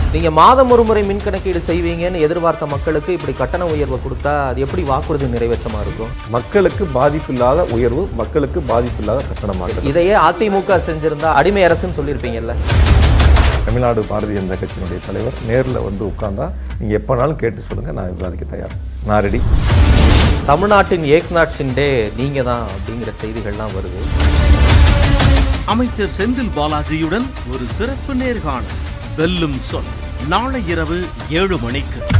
நீங்க மாதம் ஒரு முறை மின் கணக்கீடு செய்வீங்கன்னு எதிர்பார்த்த மக்களுக்கு இப்படி கட்டண உயர்வை கொடுத்தா அது எப்படி வாக்குறுதி நிறைவேற்றமா இருக்கும் மக்களுக்கு பாதிப்பில்லாத உயர்வு மக்களுக்கு பாதிப்பில்லாத கட்டணமாக இதையே அதிமுக செஞ்சிருந்தா அடிமை அரசுன்னு சொல்லியிருப்பீங்கல்ல தமிழ்நாடு பாரதிய ஜனதா கட்சியினுடைய தலைவர் நேரில் வந்து உட்கார்ந்தா நீங்கள் எப்போனாலும் கேட்டு சொல்லுங்கள் நான் விவாதிக்க தயார் நான் ரெடி தமிழ்நாட்டின் ஏக்நாத் ஷிண்டே நீங்க தான் அப்படிங்கிற செய்திகள்லாம் வருது அமைச்சர் செந்தில் பாலாஜியுடன் ஒரு சிறப்பு நேர்காணல் வெல்லும் சொல் நாளை இரவு ஏழு மணிக்கு